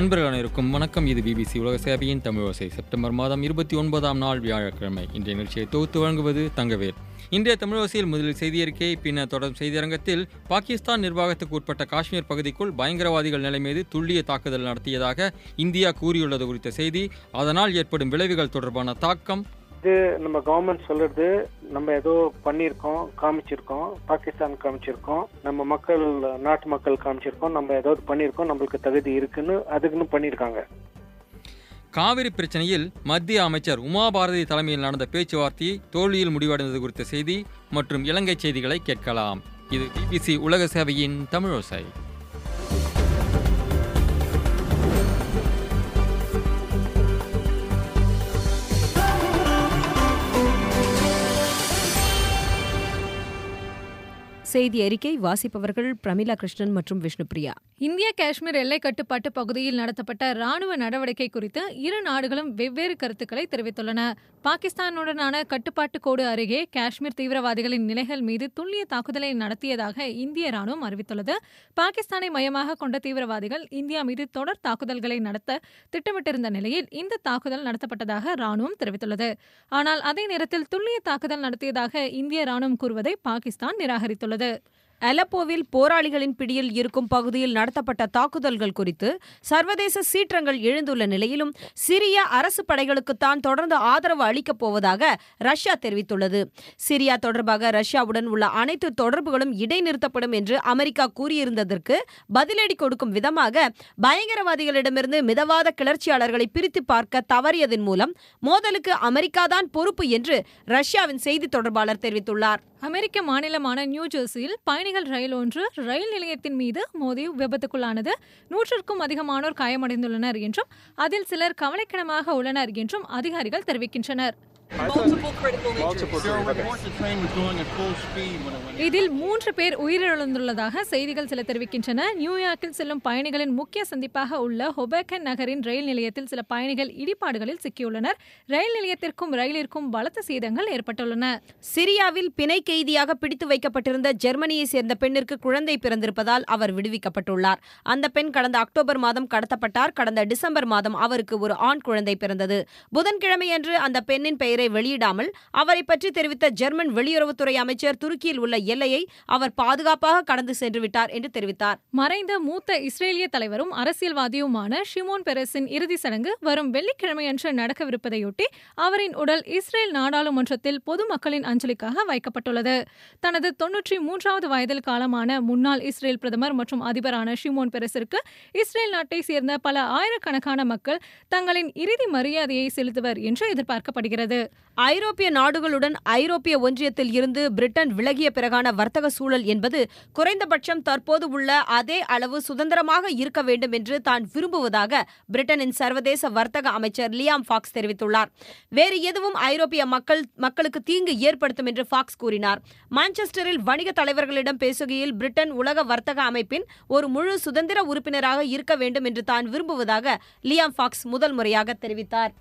அன்பர்கள் அனைவருக்கும் வணக்கம் இது பிபிசி உலக சேவையின் தமிழ் ஓசை செப்டம்பர் மாதம் இருபத்தி ஒன்பதாம் நாள் வியாழக்கிழமை இன்றைய நிகழ்ச்சியை தொகுத்து வழங்குவது தங்கவேல் இன்றைய தமிழோசையில் முதலில் செய்தியறிக்கை பின்னர் தொடரும் செய்தியரங்கத்தில் பாகிஸ்தான் நிர்வாகத்துக்கு உட்பட்ட காஷ்மீர் பகுதிக்குள் பயங்கரவாதிகள் நிலை மீது துல்லிய தாக்குதல் நடத்தியதாக இந்தியா கூறியுள்ளது குறித்த செய்தி அதனால் ஏற்படும் விளைவுகள் தொடர்பான தாக்கம் இது நம்ம கவர்மெண்ட் சொல்றது நம்ம ஏதோ பண்ணியிருக்கோம் காமிச்சிருக்கோம் பாகிஸ்தான் காமிச்சிருக்கோம் நம்ம மக்கள் நாட்டு மக்கள் காமிச்சிருக்கோம் நம்ம ஏதாவது பண்ணியிருக்கோம் நம்மளுக்கு தகுதி இருக்குன்னு அதுக்குன்னு பண்ணியிருக்காங்க காவிரி பிரச்சனையில் மத்திய அமைச்சர் உமா பாரதி தலைமையில் நடந்த பேச்சுவார்த்தையை தோல்வியில் முடிவடைந்தது குறித்த செய்தி மற்றும் இலங்கை செய்திகளை கேட்கலாம் இது பிபிசி உலக சேவையின் தமிழோசை செய்தி அறிக்கை வாசிப்பவர்கள் பிரமிளா கிருஷ்ணன் மற்றும் விஷ்ணுபிரியா இந்திய காஷ்மீர் எல்லை கட்டுப்பாட்டு பகுதியில் நடத்தப்பட்ட ராணுவ நடவடிக்கை குறித்து இரு நாடுகளும் வெவ்வேறு கருத்துக்களை தெரிவித்துள்ளன பாகிஸ்தானுடனான கட்டுப்பாட்டு கோடு அருகே காஷ்மீர் தீவிரவாதிகளின் நிலைகள் மீது துல்லிய தாக்குதலை நடத்தியதாக இந்திய ராணுவம் அறிவித்துள்ளது பாகிஸ்தானை மையமாக கொண்ட தீவிரவாதிகள் இந்தியா மீது தொடர் தாக்குதல்களை நடத்த திட்டமிட்டிருந்த நிலையில் இந்த தாக்குதல் நடத்தப்பட்டதாக ராணுவம் தெரிவித்துள்ளது ஆனால் அதே நேரத்தில் துல்லிய தாக்குதல் நடத்தியதாக இந்திய ராணுவம் கூறுவதை பாகிஸ்தான் நிராகரித்துள்ளது அலப்போவில் போராளிகளின் பிடியில் இருக்கும் பகுதியில் நடத்தப்பட்ட தாக்குதல்கள் குறித்து சர்வதேச சீற்றங்கள் எழுந்துள்ள நிலையிலும் சிரிய அரசு படைகளுக்குத்தான் தொடர்ந்து ஆதரவு அளிக்கப் போவதாக ரஷ்யா தெரிவித்துள்ளது சிரியா தொடர்பாக ரஷ்யாவுடன் உள்ள அனைத்து தொடர்புகளும் இடைநிறுத்தப்படும் என்று அமெரிக்கா கூறியிருந்ததற்கு பதிலடி கொடுக்கும் விதமாக பயங்கரவாதிகளிடமிருந்து மிதவாத கிளர்ச்சியாளர்களை பிரித்து பார்க்க தவறியதன் மூலம் மோதலுக்கு அமெரிக்காதான் பொறுப்பு என்று ரஷ்யாவின் செய்தி தொடர்பாளர் தெரிவித்துள்ளார் அமெரிக்க மாநிலமான நியூ ஜெர்சியில் பயணிகள் ரயில் ஒன்று ரயில் நிலையத்தின் மீது மோதி விபத்துக்குள்ளானது நூற்றுக்கும் அதிகமானோர் காயமடைந்துள்ளனர் என்றும் அதில் சிலர் கவலைக்கிடமாக உள்ளனர் என்றும் அதிகாரிகள் தெரிவிக்கின்றனர் Multiple critical injuries. There are reports the train was going at full speed when it went. இதில் மூன்று பேர் உயிரிழந்துள்ளதாக செய்திகள் சில தெரிவிக்கின்றன நியூயார்க்கில் செல்லும் பயணிகளின் முக்கிய சந்திப்பாக உள்ள ஹொபேக்கன் நகரின் ரயில் நிலையத்தில் சில பயணிகள் இடிபாடுகளில் சிக்கியுள்ளனர் ரயில் நிலையத்திற்கும் ரயிலிற்கும் பலத்த சேதங்கள் ஏற்பட்டுள்ளன சிரியாவில் பிணை கைதியாக பிடித்து வைக்கப்பட்டிருந்த ஜெர்மனியை சேர்ந்த பெண்ணிற்கு குழந்தை பிறந்திருப்பதால் அவர் விடுவிக்கப்பட்டுள்ளார் அந்த பெண் கடந்த அக்டோபர் மாதம் கடத்தப்பட்டார் கடந்த டிசம்பர் மாதம் அவருக்கு ஒரு ஆண் குழந்தை பிறந்தது புதன்கிழமையன்று அந்த பெண்ணின் பெயரை வெளியிடாமல் அவரை பற்றி தெரிவித்த ஜெர்மன் வெளியுறவுத்துறை அமைச்சர் துருக்கியில் உள்ள எல்லையை அவர் பாதுகாப்பாக கடந்து சென்று விட்டார் என்று தெரிவித்தார் மறைந்த மூத்த இஸ்ரேலிய தலைவரும் அரசியல்வாதியுமான ஷிமோன் பெரஸின் இறுதி சடங்கு வரும் வெள்ளிக்கிழமையன்று நடக்கவிருப்பதையொட்டி அவரின் உடல் இஸ்ரேல் நாடாளுமன்றத்தில் பொதுமக்களின் அஞ்சலிக்காக வைக்கப்பட்டுள்ளது தனது தொன்னூற்றி மூன்றாவது வயதில் காலமான முன்னாள் இஸ்ரேல் பிரதமர் மற்றும் அதிபரான ஷிமோன் பெரஸிற்கு இஸ்ரேல் நாட்டை சேர்ந்த பல ஆயிரக்கணக்கான மக்கள் தங்களின் இறுதி மரியாதையை செலுத்துவர் என்று எதிர்பார்க்கப்படுகிறது ஐரோப்பிய நாடுகளுடன் ஐரோப்பிய ஒன்றியத்தில் இருந்து பிரிட்டன் விலகிய பிறகான வர்த்தக சூழல் என்பது குறைந்தபட்சம் தற்போது உள்ள அதே அளவு சுதந்திரமாக இருக்க வேண்டும் என்று தான் விரும்புவதாக பிரிட்டனின் சர்வதேச வர்த்தக அமைச்சர் லியாம் ஃபாக்ஸ் தெரிவித்துள்ளார் வேறு எதுவும் ஐரோப்பிய மக்கள் மக்களுக்கு தீங்கு ஏற்படுத்தும் என்று ஃபாக்ஸ் கூறினார் மான்செஸ்டரில் வணிக தலைவர்களிடம் பேசுகையில் பிரிட்டன் உலக வர்த்தக அமைப்பின் ஒரு முழு சுதந்திர உறுப்பினராக இருக்க வேண்டும் என்று தான் விரும்புவதாக லியாம் ஃபாக்ஸ் முதல் முறையாக தெரிவித்தார்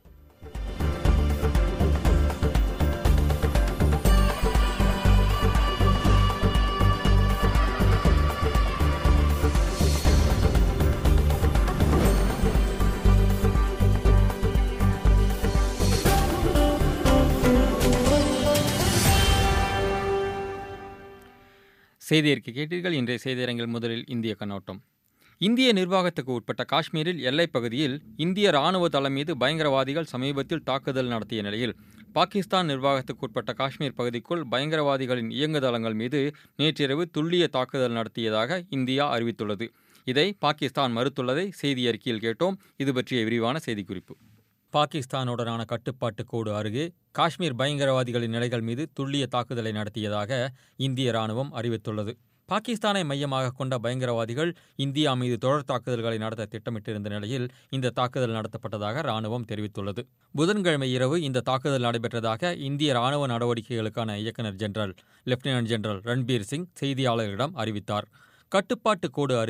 செய்தியறிக்கை கேட்டீர்கள் இன்றைய செய்தியரங்கில் முதலில் இந்திய கண்ணோட்டம் இந்திய நிர்வாகத்துக்கு உட்பட்ட காஷ்மீரில் எல்லைப் பகுதியில் இந்திய ராணுவ தளம் மீது பயங்கரவாதிகள் சமீபத்தில் தாக்குதல் நடத்திய நிலையில் பாகிஸ்தான் நிர்வாகத்துக்கு உட்பட்ட காஷ்மீர் பகுதிக்குள் பயங்கரவாதிகளின் இயங்குதளங்கள் மீது நேற்றிரவு துல்லிய தாக்குதல் நடத்தியதாக இந்தியா அறிவித்துள்ளது இதை பாகிஸ்தான் மறுத்துள்ளதை செய்தி அறிக்கையில் கேட்டோம் இது பற்றிய விரிவான செய்திக்குறிப்பு பாகிஸ்தானுடனான கட்டுப்பாட்டு கோடு அருகே காஷ்மீர் பயங்கரவாதிகளின் நிலைகள் மீது துல்லிய தாக்குதலை நடத்தியதாக இந்திய ராணுவம் அறிவித்துள்ளது பாகிஸ்தானை மையமாக கொண்ட பயங்கரவாதிகள் இந்தியா மீது தொடர் தாக்குதல்களை நடத்த திட்டமிட்டிருந்த நிலையில் இந்த தாக்குதல் நடத்தப்பட்டதாக ராணுவம் தெரிவித்துள்ளது புதன்கிழமை இரவு இந்த தாக்குதல் நடைபெற்றதாக இந்திய ராணுவ நடவடிக்கைகளுக்கான இயக்குநர் general lieutenant general Ranbir Singh செய்தியாளர்களிடம் அறிவித்தார் கட்டுப்பாட்டு கோடு அருகே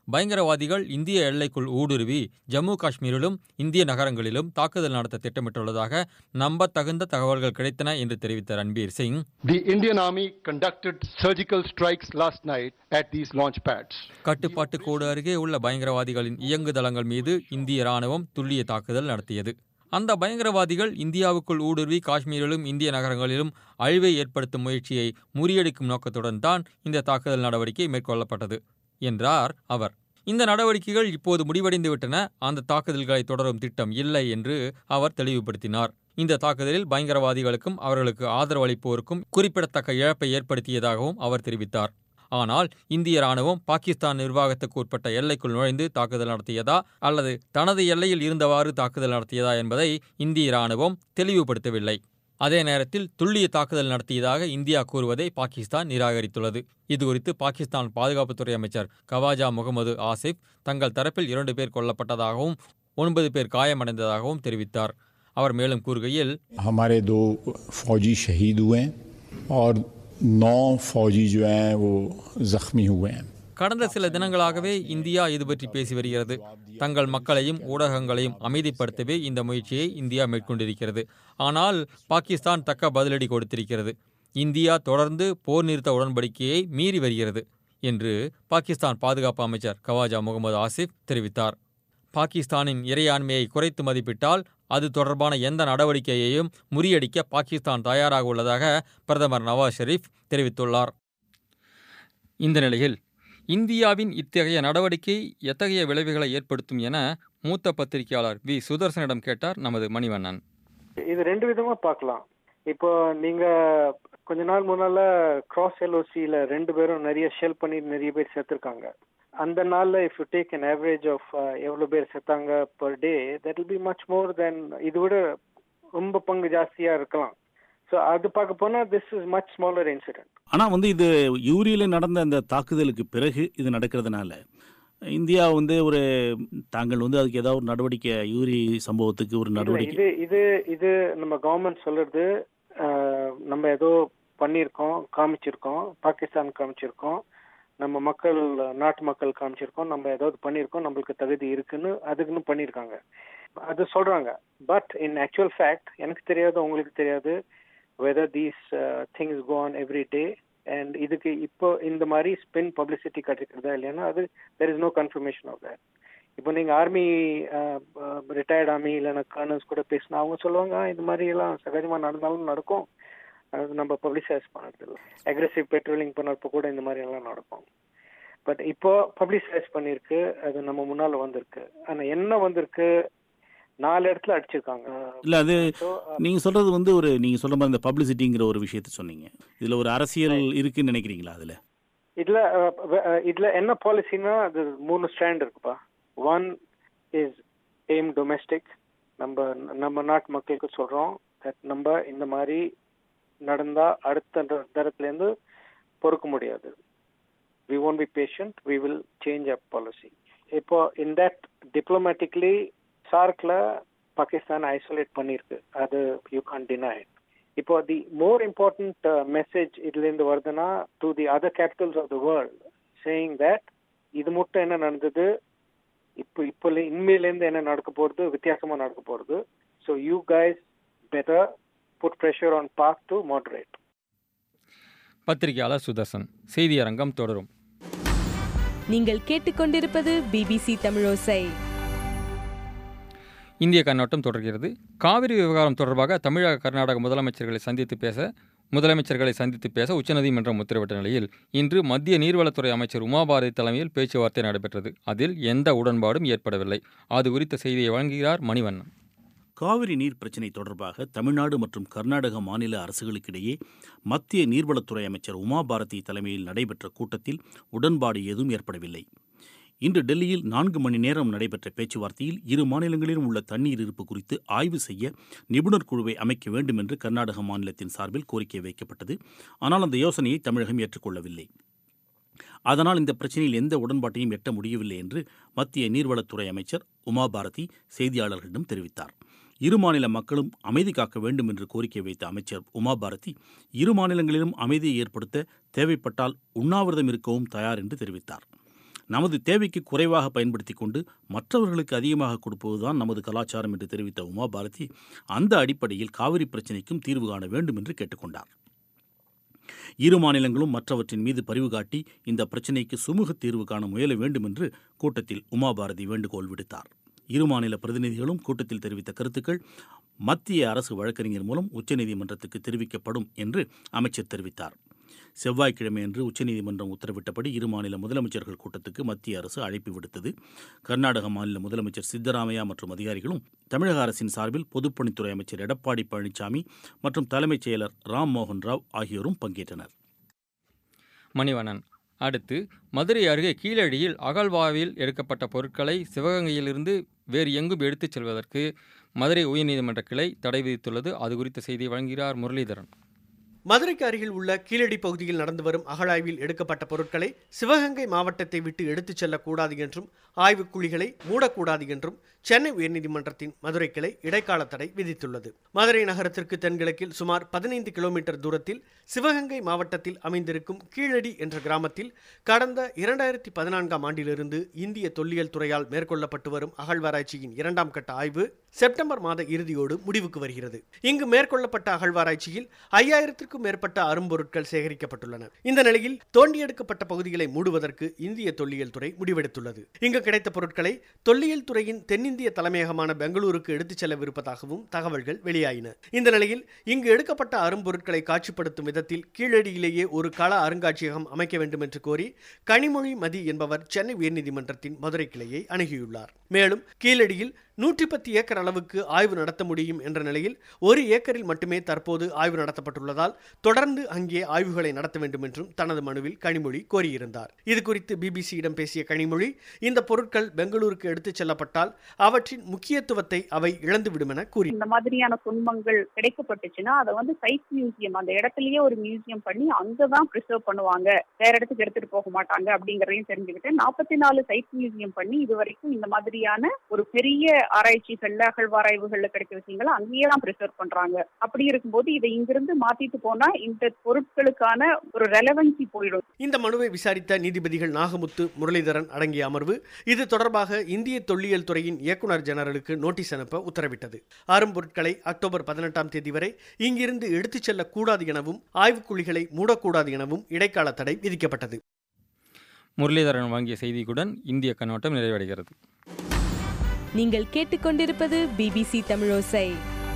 பயங்கரவாதிகள் இந்திய எல்லைக்குள் ஊடுருவி ஜம்மு காஷ்மீரிலும் இந்திய நகரங்களிலும் தாக்குதல் நடத்த திட்டமிட்டுள்ளதாக நம்பத்தகுந்த தகவல்கள் கிடைத்தன என்று தெரிவித்த Ranbir Singh The Indian Army conducted surgical strikes last night at these launch pads. கட்டுப்பாட்டு கோடு அருகே உள்ள பயங்கரவாதிகளின் இயங்குதளங்கள் மீது இந்திய ராணுவம் துல்லிய தாக்குதல் நடத்தியது அந்த பயங்கரவாதிகள் இந்தியாவுக்குள் ஊடுருவி காஷ்மீரிலும் இந்திய நகரங்களிலும் அழிவை ஏற்படுத்தும் முயற்சியை முறியடிக்கும் நோக்கத்துடன் தான் இந்த தாக்குதல் நடவடிக்கை மேற்கொள்ளப்பட்டது என்றார் அவர் இந்த நடவடிக்கைகள் இப்போது முடிவடைந்து விட்டன அந்த தாக்குதல்களை தொடரும் திட்டம் இல்லை என்று அவர் தெளிவுபடுத்தினார் இந்த தாக்குதலில் பயங்கரவாதிகளுக்கும் அவர்களுக்கு ஆதரவளிப்போருக்கும் குறிப்பிடத்தக்க இழப்பை ஏற்படுத்தியதாகவும் அவர் தெரிவித்தார் ஆனால் இந்திய ராணுவம் பாகிஸ்தான் நிர்வாகத்துக்கு உட்பட்ட எல்லைக்குள் நுழைந்து தாக்குதல் நடத்தியதா அல்லது தனது எல்லையில் இருந்தவாறு தாக்குதல் நடத்தியதா என்பதை இந்திய ராணுவம் தெளிவுபடுத்தவில்லை அதே நேரத்தில் துல்லிய தாக்குதல் நடத்தியதாக இந்தியா கூறுவதை பாகிஸ்தான் நிராகரித்துள்ளது இதுகுறித்து பாகிஸ்தான் பாதுகாப்புத்துறை அமைச்சர் கவாஜா முகமது ஆசிப் தங்கள் தரப்பில் இரண்டு பேர் கொல்லப்பட்டதாகவும் ஒன்பது பேர் காயமடைந்ததாகவும் தெரிவித்தார் அவர் மேலும் கூறுகையில் हमारे दो फौजी शहीद हुए हैं और नौ फौजी जो हैं वो ज़ख्मी हुए हैं கடந்த சில தினங்களாகவே இந்தியா இது பற்றி பேசி வருகிறது தங்கள் மக்களையும் ஊடகங்களையும் அமைதிப்படுத்தவே இந்த முயற்சியை இந்தியா மேற்கொண்டிருக்கிறது ஆனால் பாகிஸ்தான் தக்க பதிலடி கொடுத்திருக்கிறது இந்தியா தொடர்ந்து போர் நிறுத்த உடன்படிக்கையை மீறி வருகிறது என்று பாகிஸ்தான் பாதுகாப்பு அமைச்சர் கவாஜா முகமது ஆசிப் தெரிவித்தார் பாகிஸ்தானின் இறையாண்மையை குறைத்து மதிப்பிட்டால் அது தொடர்பான எந்த நடவடிக்கையையும் முறியடிக்க பாகிஸ்தான் தயாராக உள்ளதாக பிரதமர் நவாஸ் ஷெரீப் தெரிவித்துள்ளார் இந்த நிலையில் இந்தியாவின் இத்தகைய நடவடிக்கை எத்தகைய விளைவுகளை ஏற்படுத்தும் என மூத்த பத்திரிகையாளர் வி சுதர்சனிடம் கேட்டார் நமது மணிவண்ணன் இது ரெண்டு விதமா பார்க்கலாம் இப்போ நீங்க கொஞ்ச நாள் முன்னால கிராஸ் எல்ஓசியில ரெண்டு பேரும் நிறைய ஷெல் பண்ணி நிறைய பேர் செத்துருக்காங்க அந்த நாள்ல if you take an average of எவ்வளவு பேர் செத்தாங்க per day that will be much more than இது விட ரொம்ப பங்கு ஜாஸ்தியா இருக்கலாம் ஸோ அது பார்க்க போனா this is much smaller incident ஆனா வந்து இது யூரியில நடந்த அந்த தாக்குதலுக்கு பிறகு இது நடக்கிறதுனால இந்தியா வந்து ஒரு தாங்கள் வந்து அதுக்கு ஏதாவது ஒரு நடவடிக்கை யூரி சம்பவத்துக்கு ஒரு நடவடிக்கை இது இது இது நம்ம கவர்மெண்ட் சொல்றது அஹ், நம்ம ஏதோ பண்ணியிருக்கோம் காமிச்சிருக்கோம் பாகிஸ்தான் காமிச்சிருக்கோம் நம்ம மக்கள் நாட்டு மக்கள் காமிச்சிருக்கோம் நம்ம ஏதாவது பண்ணியிருக்கோம் நம்மளுக்கு தகுதி இருக்குன்னு அதுக்குன்னு பண்ணியிருக்காங்க அது சொல்றாங்க பட் இன் ஆக்சுவல் ஃபேக்ட் எனக்கு தெரியாது உங்களுக்கு தெரியாது whether these things go on every day and இதுக்கு இப்போ இந்த மாதிரி ஸ்பின் பப்ளிசிட்டி கிடைக்கிறதா இல்லைன்னா அது there is no confirmation of that இப்போ நீங்க ஆர்மி ரிட்டையர்ட் ஆர்மி இல்லைன்னா கர்னல்ஸ் கூட பேசினா அவங்க சொல்லுவாங்க "ஆ, இந்த மாதிரி எல்லாம் சகஜமா நடந்தாலும் நடக்கும் அது நம்ம பப்ளிசைஸ் பண்ணது இல்லை அக்ரெசிவ் பெட்ரோலிங் பண்ணப்போ கூட இந்த மாதிரி எல்லாம் நடக்கும் பட் இப்போ பப்ளிசைஸ் பண்ணிருக்கு அது நம்ம முன்னால வந்திருக்கு ஆனா என்ன வந்திருக்கு நாலு இடத்துல அடிச்சிருக்காங்க இல்ல அது So, நீங்க சொல்றது வந்து ஒரு நீங்க சொல்ற மாதிரி இந்த பப்ளிசிட்டிங்கிற ஒரு விஷயத்த சொன்னீங்க இதுல ஒரு அரசியல் இருக்குன்னு நினைக்கிறீங்களா அதுல இதுல அஹ், வ- அஹ், இதுல என்ன பாலிசினா அது மூணு ஸ்டாண்ட் இருக்குப்பா ஒன் இஸ் எய்ம் டொமெஸ்டிக் நம்ம நம்ம நாட்டு மக்களுக்கு சொல்றோம் that நம்ம இந்த மாதிரி நடந்தா அடுத்த த- தரத்துல இருந்து பொறுக்க முடியாது we won't be patient we will change up policy இப்போ இன் தட் டிப்ளமேட்டிக்லி சார்க்ல பாகிஸ்தான் ஐசோலேட் பண்ணிருக்கு அது யூ கான் டினை இப்போ தி மோர் இம்பார்ட்டன்ட் மெசேஜ் இதுல இருந்து வருதுன்னா to the other capitals of the world saying that இது மட்டும் என்ன நடந்தது இப்போ இப்போ இனிமேல இருந்து என்ன நடக்க போறது வித்தியாசமா நடக்க போறது so you guys better put pressure on Pak to moderate பத்திரிகையாளர் சுதர்சன் செய்தியரங்கம் தொடரும் நீங்கள் கேட்டுக்கொண்டிருப்பது பிபிசி தமிழோசை இந்திய கண்ணோட்டம் தொடர்கிறது காவிரி விவகாரம் தொடர்பாக தமிழக கர்நாடக முதலமைச்சர்களை சந்தித்து பேச முதலமைச்சர்களை சந்தித்து பேச உச்சநீதிமன்றம் உத்தரவிட்ட நிலையில் இன்று மத்திய நீர்வளத்துறை அமைச்சர் உமாபாரதி தலைமையில் பேச்சுவார்த்தை நடைபெற்றது அதில் எந்த உடன்பாடும் ஏற்படவில்லை அது குறித்த செய்தியை வழங்குகிறார் மணிவண்ணன் காவிரி நீர் பிரச்சினை தொடர்பாக தமிழ்நாடு மற்றும் கர்நாடக மாநில அரசுகளுக்கிடையே மத்திய நீர்வளத்துறை அமைச்சர் உமா பாரதி தலைமையில் நடைபெற்ற கூட்டத்தில் உடன்பாடு ஏதும் ஏற்படவில்லை இன்று டெல்லியில் நான்கு மணி நேரம் நடைபெற்ற பேச்சுவார்த்தையில் இரு மாநிலங்களிலும் உள்ள தண்ணீர் இருப்பு குறித்து ஆய்வு செய்ய நிபுணர் குழுவை அமைக்க வேண்டும் என்று கர்நாடக மாநிலத்தின் சார்பில் கோரிக்கை வைக்கப்பட்டது ஆனால் அந்த யோசனையை தமிழகம் ஏற்றுக்கொள்ளவில்லை அதனால் இந்த பிரச்சனையில் எந்த உடன்பாட்டையும் எட்ட முடியவில்லை என்று மத்திய நீர்வளத்துறை அமைச்சர் உமா பாரதி செய்தியாளர்களிடம் தெரிவித்தார் இரு மாநில மக்களும் அமைதி காக்க வேண்டும் என்று கோரிக்கை வைத்த அமைச்சர் உமா பாரதி இரு மாநிலங்களிலும் அமைதியை ஏற்படுத்த தேவைப்பட்டால் உண்ணாவிரதம் இருக்கவும் தயார் என்று தெரிவித்தார் நமது தேவைக்கு குறைவாக பயன்படுத்தி கொண்டு மற்றவர்களுக்கு அதிகமாக கொடுப்பதுதான் நமது கலாச்சாரம் என்று தெரிவித்த உமா பாரதி அந்த அடிப்படையில் காவிரி பிரச்சினைக்கும் தீர்வு காண வேண்டும் என்று கேட்டுக்கொண்டார் இரு மாநிலங்களும் மற்றவற்றின் மீது பரிவு காட்டி இந்த பிரச்சினைக்கு சுமூக தீர்வு காண முயல வேண்டும் என்று கூட்டத்தில் உமா பாரதி வேண்டுகோள் விடுத்தார் இரு மாநில பிரதிநிதிகளும் கூட்டத்தில் தெரிவித்த கருத்துக்கள் மத்திய அரசு வழக்கறிஞர் மூலம் உச்சநீதிமன்றத்துக்கு தெரிவிக்கப்படும் என்று அமைச்சர் தெரிவித்தார் செவ்வாய்க்கிழமையன்று உச்சநீதிமன்றம் உத்தரவிட்டபடி இரு மாநில முதலமைச்சர்கள் கூட்டத்துக்கு மத்திய அரசு அழைப்பு விடுத்தது கர்நாடக மாநில முதலமைச்சர் சித்தராமையா மற்றும் அதிகாரிகளும் தமிழக அரசின் சார்பில் பொதுப்பணித்துறை அமைச்சர் எடப்பாடி பழனிசாமி மற்றும் தலைமைச் செயலர் ராம் மோகன் ராவ் ஆகியோரும் பங்கேற்றனர் மணிவண்ணன் அடுத்து மதுரை அருகே கீழடியில் அகழ்வாவில் எடுக்கப்பட்ட பொருட்களை சிவகங்கையிலிருந்து வேறு எங்கும் எடுத்துச் செல்வதற்கு மதுரை உயர்நீதிமன்ற கிளை தடை விதித்துள்ளது அது குறித்த செய்தியை வழங்குகிறார் முரளிதரன் மதுரைக்கு அருகில் உள்ள கீழடி பகுதியில் நடந்து வரும் அகழாய்வில் எடுக்கப்பட்ட பொருட்களை சிவகங்கை மாவட்டத்தை விட்டு எடுத்துச் செல்லக்கூடாது என்றும் ஆய்வுக் குழிகளை மூடக்கூடாது என்றும் சென்னை உயர்நீதிமன்றத்தின் மதுரை கிளை இடைக்கால தடை விதித்துள்ளது மதுரை நகரத்திற்கு தென்கிழக்கில் சுமார் பதினைந்து கிலோமீட்டர் தூரத்தில் சிவகங்கை மாவட்டத்தில் அமைந்திருக்கும் கீழடி என்ற கிராமத்தில் கடந்த இரண்டாயிரத்தி பதினான்காம் ஆண்டிலிருந்து இந்திய தொல்லியல் துறையால் மேற்கொள்ளப்பட்டு வரும் அகழ்வாராய்ச்சியின் இரண்டாம் கட்ட ஆய்வு செப்டம்பர் மாத இறுதியோடு முடிவுக்கு வருகிறது இங்கு மேற்கொள்ளப்பட்ட அகழ்வாராய்ச்சியில் ஐயாயிரத்திற்கும் மேற்பட்ட அரும்பொருட்கள் சேகரிக்கப்பட்டுள்ளன இந்த நிலையில் தோண்டி எடுக்கப்பட்ட பகுதிகளை மூடுவதற்கு இந்திய தொல்லியல் துறை முடிவெடுத்துள்ளது இங்கு கிடைத்த பொருட்களை தொல்லியல் துறையின் தென்னிந்திய தலைமையகமான பெங்களூருக்கு எடுத்துச் செல்லவிருப்பதாகவும் தகவல்கள் வெளியாயின இந்த நிலையில் இங்கு எடுக்கப்பட்ட அரும்பொருட்களை காட்சிப்படுத்தும் விதத்தில் கீழடியிலேயே ஒரு கள அருங்காட்சியகம் அமைக்க வேண்டும் என்று கோரி கனிமொழி மதி என்பவர் சென்னை உயர்நீதிமன்றத்தின் மதுரை கிளையை அணுகியுள்ளார் மேலும் கீழடியில் நூற்றி பத்து ஏக்கர் அளவுக்கு ஆய்வு நடத்த முடியும் என்ற நிலையில் ஒரு ஏக்கரில் மட்டுமே தற்போது ஆய்வு நடத்தப்பட்டுள்ளதால் தொடர்ந்து அங்கே ஆய்வுகளை நடத்த வேண்டும் என்றும் தனது மனுவில் கனிமொழி கோரியிருந்தார் இது குறித்து பிபிசியிடம் பேசிய கனிமொழி இந்த பொருட்கள் பெங்களூருக்கு எடுத்துச் செல்லப்பட்டால் அவற்றின் முக்கியத்துவத்தை அவை இழந்துவிடும் என கூறி இந்த மாதிரியான துன்பங்கள் கிடைக்கப்பட்டுச்சுன்னா அதை வந்து சைட் மியூசியம் அந்த இடத்துலயே ஒரு மியூசியம் பண்ணி அங்கதான் ப்ரிசர்வ் பண்ணுவாங்க வேற இடத்துக்கு எடுத்துட்டு போக மாட்டாங்க அப்படிங்கறதையும் தெரிஞ்சுக்கிட்டு நாற்பத்தி நாலு சைட் மியூசியம் பண்ணி இது வரைக்கும் இந்த மாதிரியான ஒரு பெரிய ஆராய்ச்சிகள்ல அகழ்வாராய்வுகள்ல கிடைச்ச விஷயங்களை அங்கேயே தான் ப்ரிசர்வ் பண்றாங்க அப்படி இருக்கும்போது இதை இங்கிருந்து மாத்திட்டு போனா இந்த பொருட்களுக்கான ஒரு ரெலவன்சி போயிடும் இந்த மனுவை விசாரித்த நீதிபதிகள் நாகமுத்து முரளிதரன் அடங்கிய அமர்வு இது தொடர்பாக இந்திய தொல்லியல் துறையின் இயக்குனர் ஜெனரலுக்கு நோட்டீஸ் அனுப்ப உத்தரவிட்டது அரும்பொருட்களை அக்டோபர் பதினெட்டாம் தேதி வரை இங்கிருந்து எடுத்துச் செல்லக்கூடாது எனவும் ஆய்வுக்குழிகளை மூடக்கூடாது எனவும் இடைக்கால தடை விதிக்கப்பட்டது முரளிதரன் வழங்கிய செய்திக்குடன் இந்திய கண்ணோட்டம் நிறைவடைகிறது நீங்கள் கேட்டுக்கொண்டிருப்பது பிபிசி தமிழோசை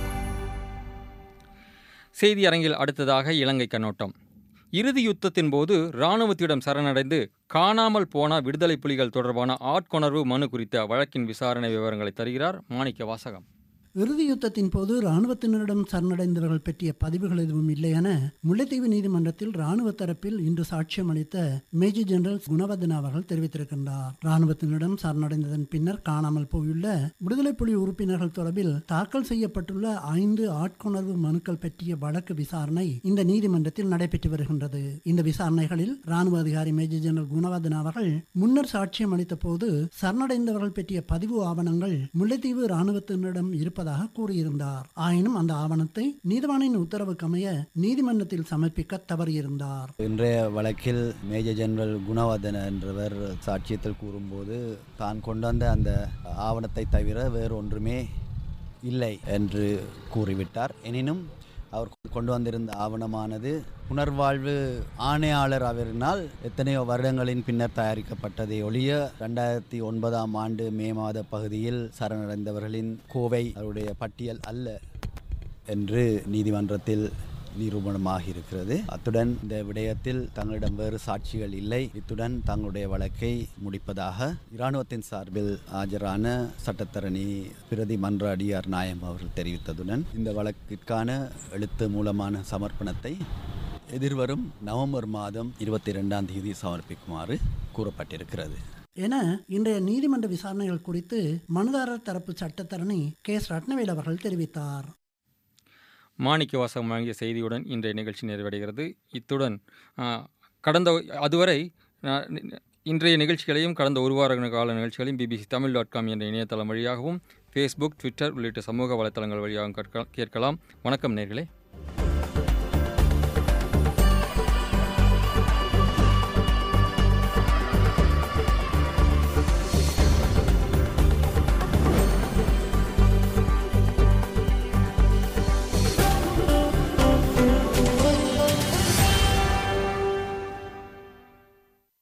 செய்தி அரங்கில் அடுத்ததாக இலங்கை கண்ணோட்டம் இறுதி யுத்தத்தின் போது இராணுவத்திடம் சரணடைந்து காணாமல் போன விடுதலை புலிகள் தொடர்பான ஆட்கொணர்வு மனு குறித்த வழக்கின் விசாரணை விவரங்களை தருகிறார் மாணிக்க வாசகம் இறுதி யுத்தத்தின் போது இராணுவத்தினரிடம் சரணடைந்தவர்கள் பற்றிய பதிவுகள் எதுவும் இல்லை என முல்லைத்தீவு நீதிமன்றத்தில் இராணுவ தரப்பில் இன்று சாட்சியம் அளித்த மேஜர் ஜெனரல் குணவர்தன அவர்கள் தெரிவித்திருக்கின்றார் இராணுவத்தினரிடம் சரணடைந்ததன் பின்னர் காணாமல் போயுள்ள விடுதலை புலி உறுப்பினர்கள் தொடர்பில் தாக்கல் செய்யப்பட்டுள்ள ஐந்து ஆட்கொணர்வு மனுக்கள் பற்றிய வழக்கு விசாரணை இந்த நீதிமன்றத்தில் நடைபெற்று வருகின்றது இந்த விசாரணைகளில் இராணுவ அதிகாரி மேஜர் ஜெனரல் குணவர்தன அவர்கள் முன்னர் சாட்சியம் அளித்த போது சரணடைந்தவர்கள் பற்றிய பதிவு ஆவணங்கள் முல்லைத்தீவு இராணுவத்தினரிடம் இருப்பதாக கூறியிருந்தார் ஆயினும் அந்த ஆவணத்தை நீதிவானின் உத்தரவுக்கமைய நீதிமன்றத்தில் சமர்ப்பிக்க தவறியிருந்தார் இன்றைய வழக்கில் மேஜர் ஜெனரல் குணவர்தன என்றவர் சாட்சியத்தில் கூறும்போது தான் கொண்டு வந்த அந்த ஆவணத்தை தவிர வேறு ஒன்றுமே இல்லை என்று கூறிவிட்டார் எனினும் அவர் கொண்டு வந்திருந்த ஆவணமானது புனர்வாழ்வு ஆணையாளர் அவரினால் எத்தனையோ வருடங்களின் பின்னர் தயாரிக்கப்பட்டதை ஒழிய ரெண்டாயிரத்தி ஒன்பதாம் ஆண்டு மே மாத பகுதியில் சரணடைந்தவர்களின் கோவை அவருடைய பட்டியல் அல்ல என்று நீதிமன்றத்தில் நிரூபணமாக இருக்கிறது அத்துடன் இந்த விடயத்தில் தங்களிடம் வேறு சாட்சிகள் இல்லை இத்துடன் தங்களுடைய வழக்கை முடிப்பதாக இராணுவத்தின் சார்பில் ஆஜரான சட்டத்தரணி பிரதி மன்ற அடியார் நாயம் அவர்கள் தெரிவித்ததுடன் இந்த வழக்கிற்கான எழுத்து மூலமான சமர்ப்பணத்தை எதிர்வரும் நவம்பர் மாதம் இருபத்தி ரெண்டாம் தேதி சமர்ப்பிக்குமாறு கூறப்பட்டிருக்கிறது என இன்றைய நீதிமன்ற விசாரணைகள் குறித்து மனுதாரர் தரப்பு சட்டத்தரணி கே எஸ் ரத்னவேல் அவர்கள் தெரிவித்தார் மாணிக்க வாசகம் வழங்கிய செய்தியுடன் இன்றைய நிகழ்ச்சி நிறைவடைகிறது இத்துடன் ஆ, கடந்த அதுவரை ஆ, இன்றைய நிகழ்ச்சிகளையும் கடந்த ஒரு வார கால நிகழ்ச்சிகளையும் பிபிசி தமிழ் டாட் காம் என்ற இணையதளம் வழியாகவும் ஃபேஸ்புக் ட்விட்டர் உள்ளிட்ட சமூக வலைத்தளங்கள் வழியாகவும் கற்க கேட்கலாம் வணக்கம் நேர்களே